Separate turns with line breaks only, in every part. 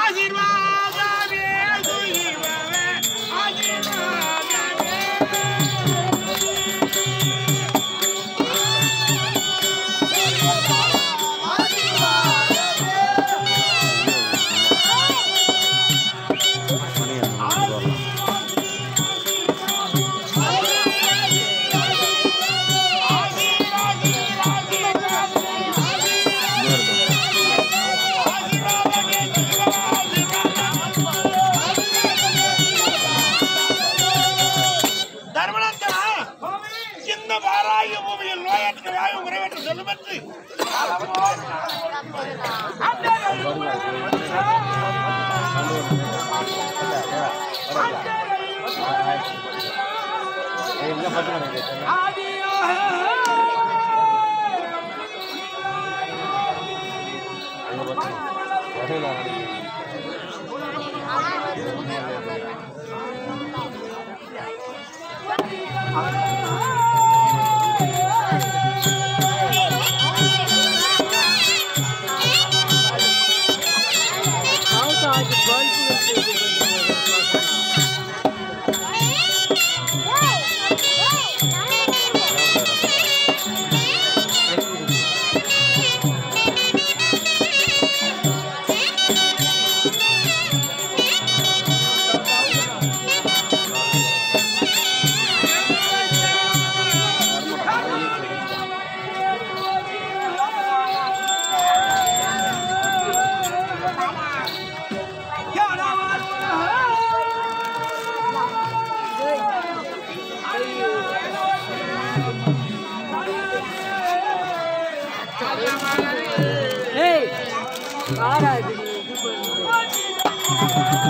ஆசீர்வாதமே துயிலவே ஆசீர்வாதமே தர்மநந்தனா இந்த வாராய பூமியில் நோயற்ற வாயு உறவற்ற செல்லுமென்று
ஏய் வாடா இது இது பண்ணு.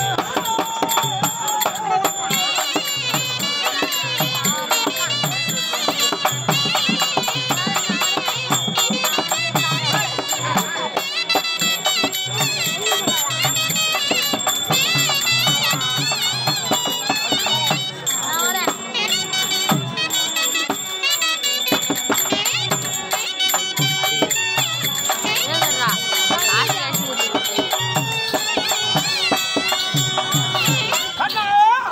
கண்ணா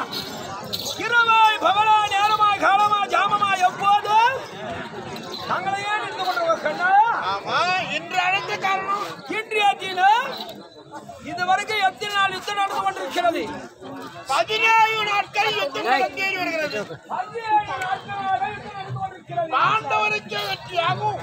இரவாய் பகலா நேரமாய் காலமா ஜாமமா எப்போது தங்களையே நின்று கொண்டிருக்க கண்ணா
ஆமா இன்று அழைத்த காரணம்
இன்றைய தினம் இதுவரைக்கும் எத்தனை நாள் யுத்தம் நடந்து கொண்டிருக்கிறது
பதினேழு நாட்கள் யுத்தம் நடந்தேறி வருகிறது
பதினேழு நாட்களாக யுத்தம் நடந்து கொண்டிருக்கிறது.
பாண்டவருக்கே வெற்றியாகும்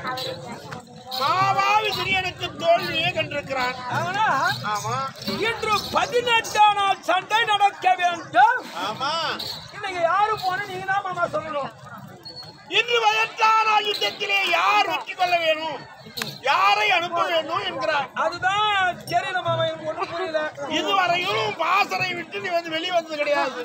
மாவாவி சிறியனுக்கு தோல்வியே கண்டிருக்கிறான்
ஆனா,
ஆமா
இன்று பதினெட்டாம் நாள் சண்டை நடக்க வேண்டும்
ஆமா
இன்னைக்கு யாரு போன நீங்க தான் மாமா சொல்லணும்
இன்று பதினெட்டாம் நாள் யுத்தத்திலே யார் வெற்றி கொள்ள வேணும் யாரை அனுப்ப வேண்டும் என்கிறார்
அதுதான் தெரியல மாமா எனக்கு ஒண்ணும் புரியல
இதுவரையும் பாசறை விட்டு நீ வந்து வெளியே வந்தது கிடையாது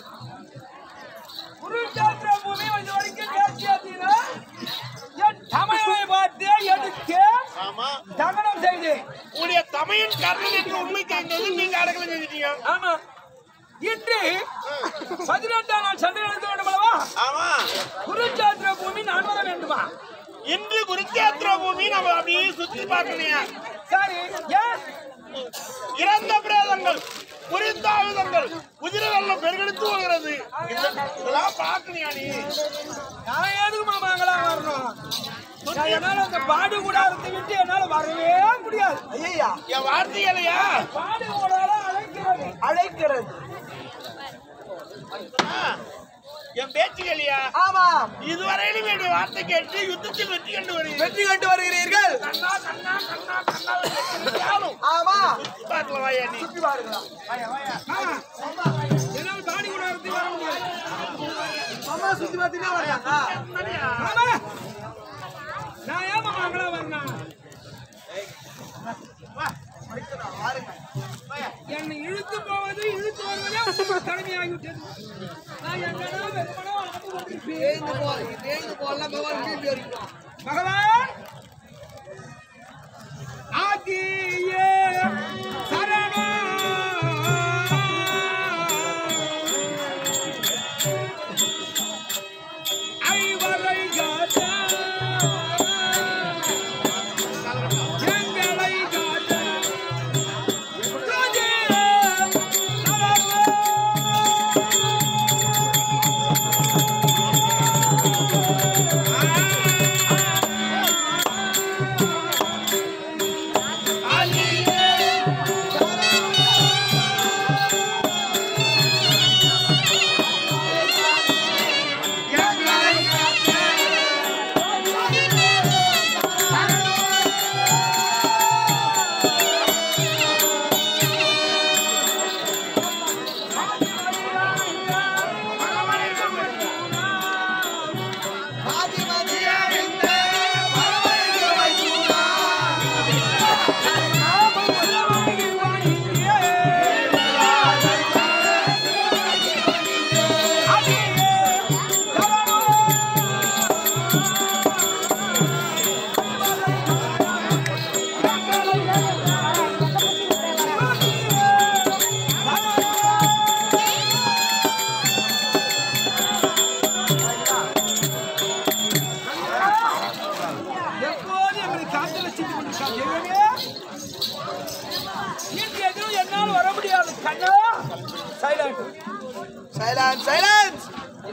குருச்சேத்திர பூமி இது வரைக்கும் தேசியத்தில என் தமிழை பார்த்து எடுத்து
ஆமா
தகனம் செய்து
உடைய தமையன் கர்ணன் என்று உண்மை தெரிந்தது நீங்க அடக்கலம் செஞ்சிட்டீங்க
ஆமா இன்று பதினெட்டாம் நாள் சண்டை நடத்த வேண்டும் அல்லவா
ஆமா
குருச்சேத்திர பூமி நான் வர வேண்டுமா
இன்று குருச்சேத்திர பூமி நம்ம அப்படியே சுத்தி பார்க்கணும்
சரி ஏன்
இறந்த பிரேதங்கள் புரிந்தாயுதங்கள் குதிரைகள் பெருகெடுத்து வருகிறது இந்த- இதெல்லாம் பார்க்கணியா நீ
நான் எதுக்கு மாமா அங்கெல்லாம் வரணும் நான் என்னால அந்த பாடு கூடாரத்தை விட்டு என்னால வரவே முடியாது ஐயா
என் வார்த்தைகளையா
பாடு கூடாரம் அழைக்கிறது அழைக்கிறது
என் பேச்சுகளையா
ஆமா
இதுவரையிலும் என்னுடைய வார்த்தை கேட்டு யுத்தத்தில் வெற்றி கண்டு வருகிறேன்
வெற்றி கண்டு வருகிறீர்கள்
கண்ணா கண்ணா கண்ணா கண்ணா யாரும்
ஆமா
சுத்தி பார்க்கல வாயா நீ
சுற்றி பாருங்களா என்னால் பாடி கூடாரத்தை வர முடியாது அம்மா சுத்தி பார்த்தீங்கன்னா வரையாங்க ஆமா நான் ஏன் மாமா அங்கெல்லாம் வரணும் என்னை இழுத்து போவது இழுத்து வருவதே உங்களுக்கு கடமையாகிவிட்டது நான் எங்கடா வெறுமனோ நடந்து கொண்டிருப்பேன் பகவான் ஆதியே சரணா ஐவரை காத்தா எங்களை காத்தா
சைலன்ஸ் சைலன்ஸ்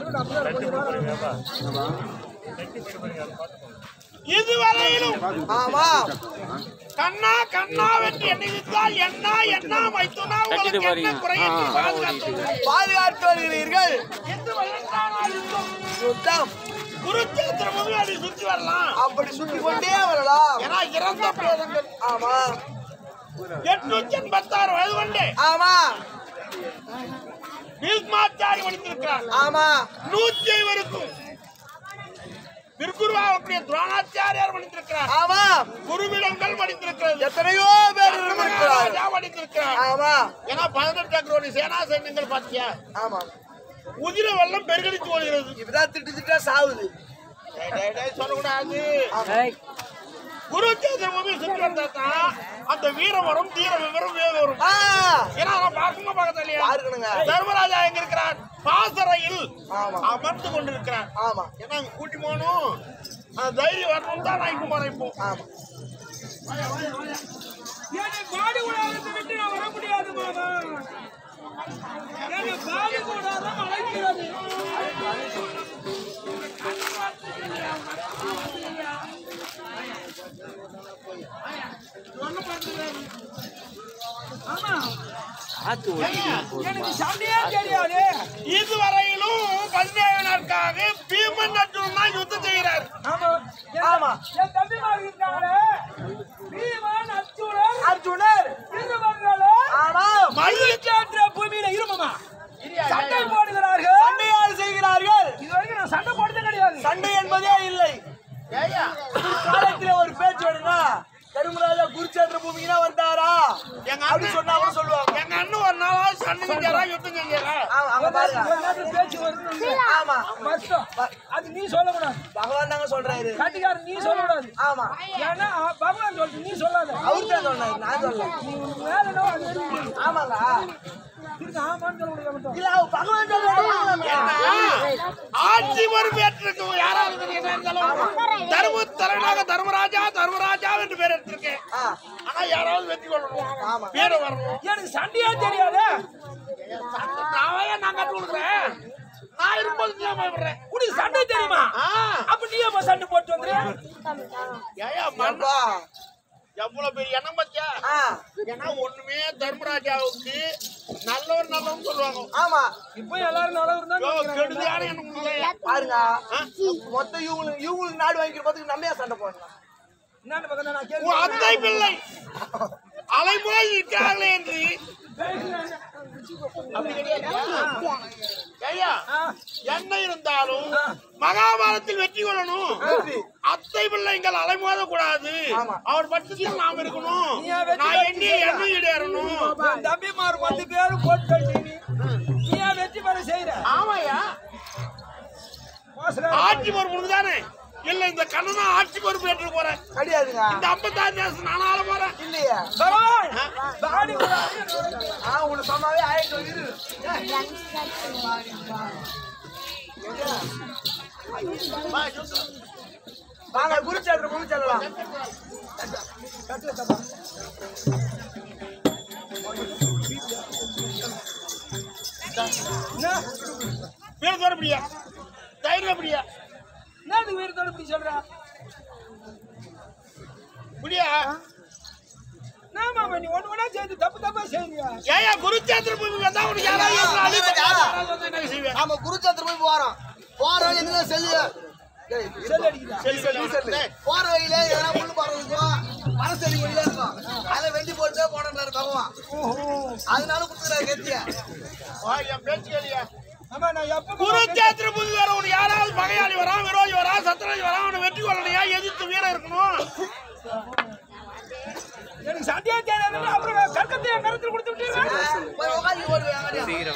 இதுவரையிலும்
ஆமா
கண்ணா கண்ணா வென்று எண்ணிவித்தால் என்ன என்ன மைத்துனா உங்களுக்கு என்ன குறை என்று பாதுகாத்து
பாதுகாத்து வருகிறீர்கள்
எது வயதானாலும்
யுத்தம்
குருச்சேத்திர முன்னாடி சுற்றி வரலாம்
அப்படி சுற்றி கொண்டே வரலாம்
ஏன்னா இறந்த பிரேதங்கள்
ஆமா
எட்நூத்தி எண்பத்தாறு வயது கொண்டு
ஆமா
பீஷ்மாச்சாரி மடித்திருக்கிறார்
ஆமா
நூத்தி ஐவருக்கும் திருக்குருவாவுடைய துரோணாச்சாரியார் மடித்திருக்கிறார்
ஆமா
குருவிடங்கள் மடித்திருக்கிறது
எத்தனையோ பேர் இருக்கிறார்
ராஜா மடித்திருக்கிறார்
ஆமா
ஏன்னா பதினெட்டு கோடி சேனா சைன்யங்கள் பாத்தியா
ஆமா
உதிர வெள்ளம் பெருகடித்து ஓடுகிறது
இப்பதான் திட்டு திட்டா சாவுது
டேய், டேய், டேய், சொல்லக்கூடாது
ஏய்,
குருச்சேத்திர பூமி சுற்றி வந்தாதான் அந்த வீரம் வரும் தீர விவரம் வேக வரும்
ஆ
ஏன்னா நான் பார்க்குமா பார்க்கறது இல்லையா
பார்க்கணுங்க
தர்மராஜா எங்க இருக்கிறார் பாசறையில்
ஆமா
அமர்ந்து கொண்டிருக்கிறார்
ஆமா
ஏன்னா அங்க கூட்டி போகணும் அந்த தைரியம் வரணும் தான் நான் இப்போ போறேன் இப்போ
ஆமா
என்னை பாடி கூடாரத்தை விட்டு நான் வர முடியாது மாமா என்னை பாடி கூடாரம் அழைக்கிறது ஆமா
ஆத்து ஓட்டிட்டு
எனக்கு சண்டையே தெரியாது
இதுவரையிலும் பதினேழு நாட்காக பீமன் அர்ஜுனன் தான் யுத்தம் செய்கிறார்
ஆமா
ஆமா.
என் தம்பிமார் இருக்காங்களே பீமன் அர்ஜுனன்
அர்ஜுனர்
இருவர்களே
ஆமா
மல்லிகாற்ற பூமியில இருமமா சண்டை போடுகிறார்கள்
சண்டையால் செய்கிறார்கள்
இது வரைக்கும் நான் சண்டை போட்டதே கிடையாது
சண்டை என்பதே இல்லை காலத்துல ஒரு பேச்சு வேணும்னா கருமராஜா குருச்சேத்திர பூமிக்கு தான் வந்தாரா
எங்க
அப்படி சொன்னா கூட சொல்லுவாங்க
எங்க அண்ணன் ஒரு நாளாவது சண்டை செஞ்சாரா யுத்தம் செஞ்சாரா
ஆமா அங்க பாருங்க
ஒரு நேரத்துல பேச்சு வருது
ஆமா
கஷ்டம் அது நீ சொல்லக்கூடாது
பகவான் தாங்க சொல்றாரு
கட்டிக்காரன் நீ சொல்லக்கூடாது
ஆமா
ஏன்னா பகவான் சொல்றது நீ சொல்லாத
அவர் தான் சொன்னாரு நான் சொல்லல
நீ உனக்கு வேலை என்னவோ அது தெரியும்.
ஆமாங்க
திரும்ப ஆமான்னு சொல்ல முடியாது
இல்ல அவர் பகவான் சொல்றாரு
ஆட்சி பொறுப்பேற்றிருக்கு யாராவது என்ன இருந்தாலும் தர்ம தலைவனாக தர்மராஜா தர்மராஜா என்று பேர் எடுத்திருக்கேன்
ஆ,
ஆனா யாராவது வெற்றி கொள்ளணும்
ஆமா.
பேர வரணும்
எனக்கு சண்டையே தெரியாது
நான் ஏன் நான் கத்து கொடுக்குறேன் நான் இருக்கும்போது நீ ஏன் பயப்படுறேன்
உனக்கு சண்டை தெரியுமா
ஆ,
அப்ப நீ எப்ப சண்டை போட்டு வந்துரு
ஏய்யா, மண்ணா,
அப்பா.
எவ்வளவு பெரிய எண்ணம் பத்தியா
ஆ,
ஏன்னா ஒண்ணுமே தர்மராஜாவுக்கு நல்லவர் நல்லவன் சொல்லுவாங்க
ஆமா
இப்போ எல்லாரும் நல்லா இருந்தா
யோ, கெடுதியான எண்ணம் இல்லையா?
பாருங்க
ஆ?
மொத்தம் இவங்களுக்கு இவங்களுக்கு நாடு வாங்கிக்கிற பார்த்துக்கு நம்ம ஏன் சண்டை போடணும்
என்னன்னு பக்கம் நான்
உன்
கேள்வி
அத்தை பிள்ளை அலைமோய் இருக்கிறார்களே என்று அப்படி கிடையாது. ஐயா என்ன இருந்தாலும் மகாபாரத்தில் வெற்றி கொள்ளணும்
வெற்றி.
அத்தை பிள்ளைங்கள் அலைமோத கூடாது
ஆமா.
அவர் பட்சத்தில் நாம் இருக்கணும்
நீ ஏன் வெற்றி
நான்
பெற்று
எண்ணி
செய்யற?
எண்ணி ஈடேறணும்
என் தம்பிமார் பத்து பேரும் போட்டு தள்ளி நீ. நீ ஏன் வெற்றி பெற செய்யற
ஆமாயா
மோசம்
ஆட்சி பொறுப்பு தானே இல்ல இந்த கண்ணனா ஆட்சி பொறுப்பு ஏற்று போறேன்
கிடையாதுங்க
இந்த ஐம்பத்தாறு தேசம் நானால போறேன்
இல்லையா
பகவான் பாடி கூடாது.
ஆ உனக்கு சொன்னாவே ஆயிட்டு இரு வாங்க குருச்சேத்திர பூமி செல்லலாம்
என்ன?
வீடு தோறப்படியா தைரியம் அப்படியா
என்னதுக்கு வீரத்தோட இப்படி சொல்ற
முடியா
நாம நீ ஒண்ணு ஒண்ணா சேர்ந்து தப்பு தப்பா செய்யறியா
ஏயா குருச்சேத்திர பூமி வந்தா உனக்கு யாராவது ஒரு அடி பட்டா யாராவது வந்து என்ன செய்வேன்
நாம குருச்சேத்திர போய் போறோம் போற வழி எங்க செல்லு டேய்,
செல் அடிக்குதா
சரி சரி
நீ சொல்லு. போற வழியில எதனா முள்ளு பாறை இருக்கும் மரத்தடி வழியில இருக்கும் அதை வெட்டி போட்டு போனாரு பகவான் அதனால குடுத்துறாரு கத்திய
வா, என் பேச்சு கேளியா
ஆமா நான் எப்ப
குருச்சேத்திர பூமி வேற உனக்கு யாராவது பகையாளி வரா விரோதி வரா சத்ராஜி வரா அவனை வெற்றி கொள்ளலையா எதிர்த்து வீரம் இருக்கணும்
எனக்கு சண்டையே தெரியாது அப்புறம் நான் கற்கத்தை என் கருத்தில் கொடுத்து விட்டீங்க
போய் உட்காந்து ஓடுவேன்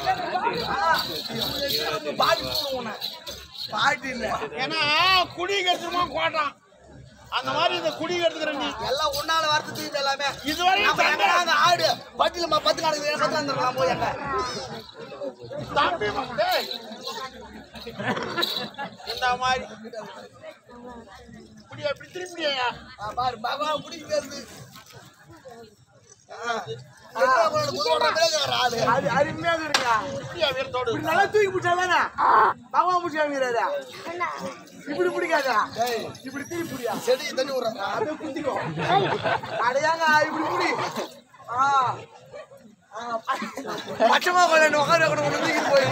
பாட்டி கூப்பிடுவோம் உன்னை. பாட்டி இல்ல
ஏன்னா குடி கெடுத்துருமா கோட்டான் அந்த மாதிரி இந்த குடி கெடுத்துக்கிற நீ
எல்லாம் உன்னால வார்த்தை தூக்கிட்டு எல்லாமே
இதுவரையும்
நம்ம
சண்டை
எங்கடா அந்த ஆடு பட்டில ம- பத்து நாளைக்கு பத்து வந்துடலாம் போய் எங்க
தம்பி டேய். இந்த மாதிரி இப்படி எப்படி திரும்பியா
ஆ, பாரு பகவான் பிடிக்கிறது எத்தனை போன புதுக்கோட்டை மேலே ஆளு
அது அருமையா இருக்குங்க
குட்டியா வீரத்தோடு
இப்படி நல்லா தூக்கி பிடிச்சாதானே பகவான் பிடிச்சாங்கிறாரு இப்படி பிடிக்காதா இப்படி தூக்கி பிடியா
செடிக்கு தண்ணி விடுறாங்க
அப்படியே குத்திக்கோ அடையாங்க இப்படி பிடி ஆ ஆ, பச்சைமா கொள்ள உட்கார கூட ஒன்று தூக்கி போய்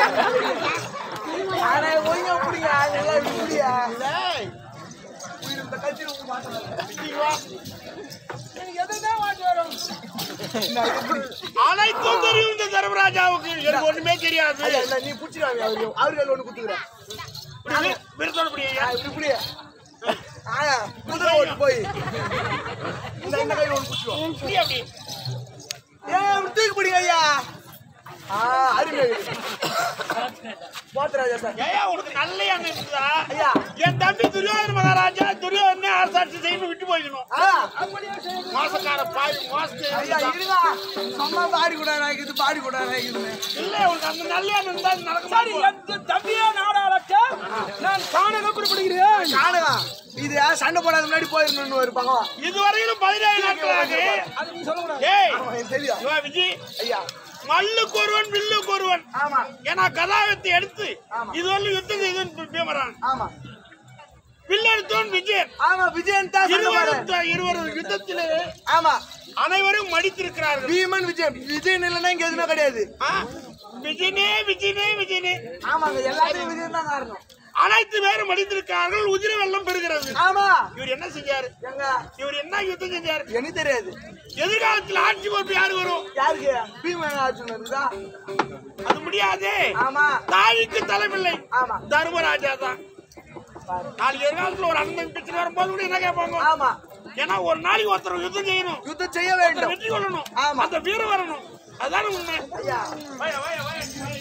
அட ஒழுங்கா பிடிங்க அதெல்லாம் இப்படி பிடியா இந்த கட்சியில் உங்களுக்கு மாட்டேன் எனக்கு எதுதான் வாட்டி வரும்
அனைத்தும் தெரியும் இந்த தர்மராஜாவுக்கு எனக்கு ஒண்ணுமே தெரியாது
ஐயா, இல்ல, நீ பிடிச்சிருவாங்க அவரு அவரு ஒன்று குத்துக்கிறேன்
இப்படி வீ- வீரத்தோடு இப்படி ஐயா.
இப்படி இப்படி ஆ குதிரை ஓட்டு போய் இந்த இந்த கை ஒன்று பிடிச்சிருவோம்
இப்படி அப்படி
ஏன் இப்படி தூக்கி பிடிங்க ஐயா ஆ அருமை போத்துராஜா சார்
ஏயா உனக்கு நல்ல எண்ணம் இருக்குதா
ஐயா
என் தம்பி துரியோதன மகாராஜா துரியோதனே அரசாட்சி செய்யணும் விட்டு போய்க்கணும்
ஆ
மோசக்கார பாய் மோசத்து
ஐயா இருடா சும்மா பாடி கூட இது பாடி கூட இருக்குதுன்னு
இல்ல உனக்கு அந்த நல்ல எண்ணம் இருந்தா அது நடக்க
சரி
மாட்டேங்குது.
என் தம்பியே நாடாளக்க நான் காணக குறிப்பிடுகிறேன்
காணுங்க இது சண்டை போடாத முன்னாடி போயிருந்தோம்னு ஒரு பக்கம்
இதுவரையிலும் பதினேழு நாட்களாக
அது நீ சொல்லக்கூடாது
ஏய்
ஆமா, எனக்கு தெரியும்
இவா விஜய்
ஐயா
மல்லுக்கு ஒருவன் வில்லுக்கு ஒருவன்
ஆமா
ஏன்னா கதாவத்தை எடுத்து
ஆமா.
இதுவரையும் யுத்தம் செய்து பீமரான்
ஆமா
வில் எடுத்தவன் விஜயன்
ஆமா விஜயன் தான் சண்டை போடுறேன்.
இருவரும் இருவரும் யுத்தத்திலே
ஆமா
அனைவரும் மடித்திருக்கிறார்கள்
பீமன் விஜயன் விஜயன் இல்லைன்னா இங்க எதுவுமே கிடையாது
ஆ? விஜயனே விஜயனே விஜயனே
ஆமாங்க எல்லாத்துக்கும் விஜயன் தான் காரணம்
அனைத்து பேரும் மடித்திருக்கிறார்கள் உதிர வெள்ளம் பெறுகிறது
ஆமா
இவர் என்ன செஞ்சாரு
எங்க
இவர் என்ன யுத்தம் செஞ்சாரு
எனக்கு தெரியாது
எதிர்காலத்தில் ஆட்சி பொறுப்பு யாரு வரும்
யாருக்கு பீமன் ஆச்சுன்னு இருக்குதா
அது முடியாது
ஆமா
தாய்க்கு தலைமில்லை
ஆமா
தர்மராஜா தான் நாளைக்கு எதிர்காலத்துல ஒரு அண்ணன் பிரச்சனை வரும்போது கூட என்ன கேட்பாங்க
ஆமா
ஏன்னா ஒரு நாளைக்கு ஒருத்தர் யுத்தம் செய்யணும்
யுத்தம் செய்ய
ஒருத்தர்
வேண்டும்
வெற்றி கொள்ளணும்
ஆமா.
அந்த வீரம் வரணும் அதான உண்மை
ஐயா
வாயா, வாயா, வாயா.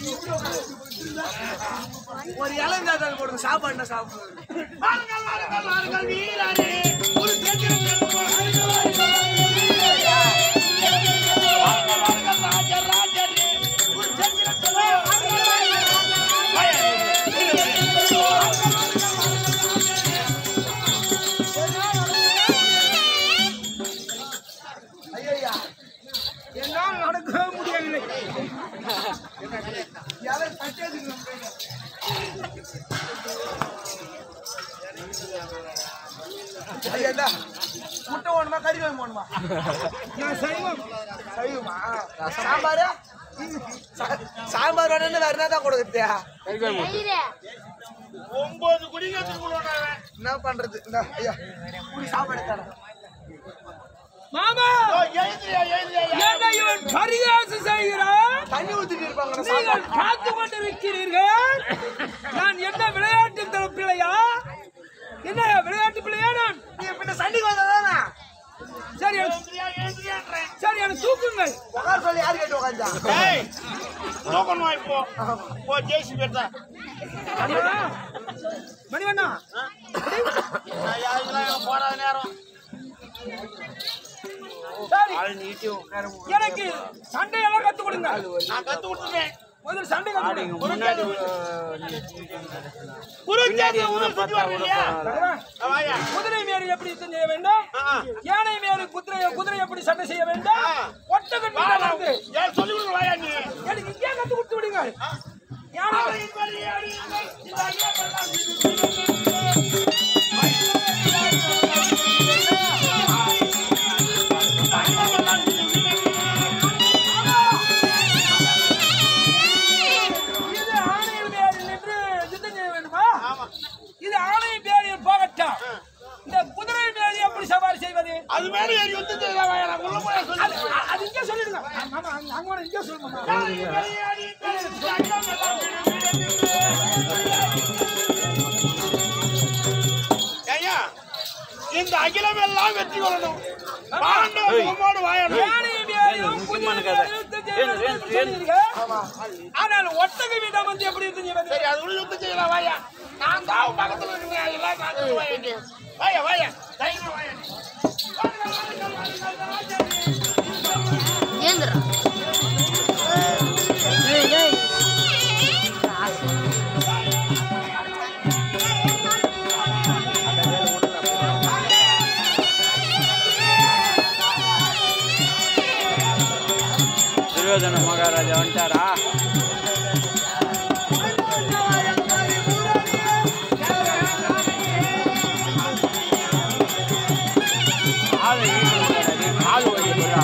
ஒரு இளந்தாத்தால் போடுங்க சாப்பாடு என்ன சாப்பிடுறது
வாருங்கள், வாருங்கள், வாருங்கள், வீரரே. ஒரு சேத்திரம் வாருங்கள், வாருங்கள், வாருங்கள், வாருங்கள், ராஜ, ராஜரே. ஒரு சேத்திரம் வாயா.
ஐயா
என்னால் நடக்கவே முடியவில்லை
யாரும் தட்டியதுக்கு ஐயா இந்தா. முட்டை வேணுமா கறி குழம்பு வேணுமா
நான் சைவம்
சைவமா சாம்பார் சா- சாம்பார் வேணும்னு வேற என்ன தான் கொடுக்குறியா
ஒன்பது குடிக்கிறதுக்குள்ள அவன்.
என்ன பண்றது இந்த ஐயா குடி சாப்பாடு தரேன்
மாமா
ஓ, எழுதுறியா, எழுதுறியா, எழுதுறியா.
என்னை இவன் பரிகாசம் செய்கிறான்
தண்ணி ஊத்திட்டு இருப்பாங்க நான்
நீங்கள்
சாப்பாடு
பார்த்து கொண்டிருக்கிறீர்கள் நான் என்ன விளையாட்டு தர பிள்ளையா என்ன விளையாட்டு பிள்ளையா நான்
நீ பின்ன சண்டைக்கு வந்ததானே
சரி எனக்கு-
எழுதுறியா, எழுதுறியான்றேன்.
சரி எனக்கு தூக்குங்கள்
உட்கார சொல்லி யாரு கேட்டு உட்காந்தா
ஏய், தூக்கணுமா இப்போ ஓ ஜெய்சி பேர் தான்
அண்ணா, மணிவண்ணா
நான் யாருக்கெல்லாம் போறாத நேரம்
சரி
ஆள் நீட்டி உட்கார
எனக்கு சண்டையெல்லாம் கத்து கொடுங்க
நான் கத்து கொடுத்துட்டேன்
முதல்ல சண்டை கத்து கொடுங்க
முன்னாடி
குருஜாதி ஊரை சுத்தி வரலையா வாயா
குதிரை மேல் எப்படி யுத்தம் செய்ய வேண்டும்
ஆ.
யானை மேல் குதிரை குதிரை எப்படி சண்டை செய்ய வேண்டும்
ஆ.
ஒட்டகன்
வா,
மேல்
வா.
வந்து
ஏன் சொல்லி கொடுங்க வாயா நீ
எனக்கு இங்கே கத்து கொடுத்து விடுங்க யானை இது ஆணையின் பேரில் நின்று யுத்தம் செய்ய வேண்டுமா இது ஆணையின் பேரில் போகட்டும் இந்த குதிரை மேல் எப்படி சவாரி செய்வது
அது மேல ஏறி வந்து செய்யலாம் வாயா நான் உள்ள போய் சொல்லி
அது அது இங்கே சொல்லிடுங்க ஆமா அங்க அங்க வேணா இங்கே சொல்லுங்க
ஐயா இந்த அகிலம் எல்லாம் வெற்றி கொள்ளணும் பாண்டவ உம்மோடு வாயணும்
யானை மேலும் குதிரை மேலும் யுத்தம் செய்ய வேண்டும் என்று சொன்னீர்கள். ஆனால் ஒட்டகவிடம் வந்து எப்படி யுத்தம் செய்வது
சரி அது உள்ள யுத்தம் செய்யலாம் வாயா நான் தான் பக்கத்துல இருக்கிறேன் எல்லாம் நான் தான் வாயா நீ. வாயா வாயா தைரியமா வாயா நீ.
ఏంద్రా
வாயா
துரியோதன மகாராஜா வந்துட்டாரா காலை நீட்டுறாரு, கால் வலிக்குதா?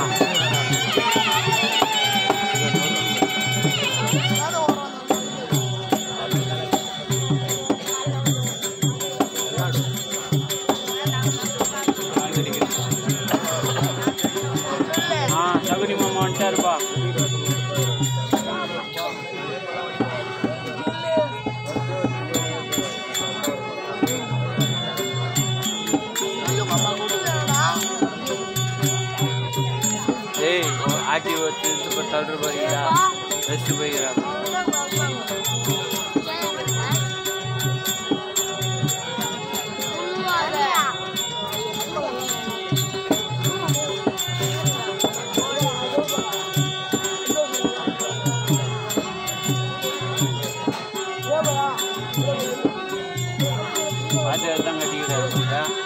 ஆ சகுனி மாமா வந்துட்டாருப்பா ஏய் ஆட்டி ஒத்து இப்போ தள்ளுற போகிறீங்களா ரெஸ்ட் போய்க்கிறா பாத்து தான் கட்டிக்கிறாரு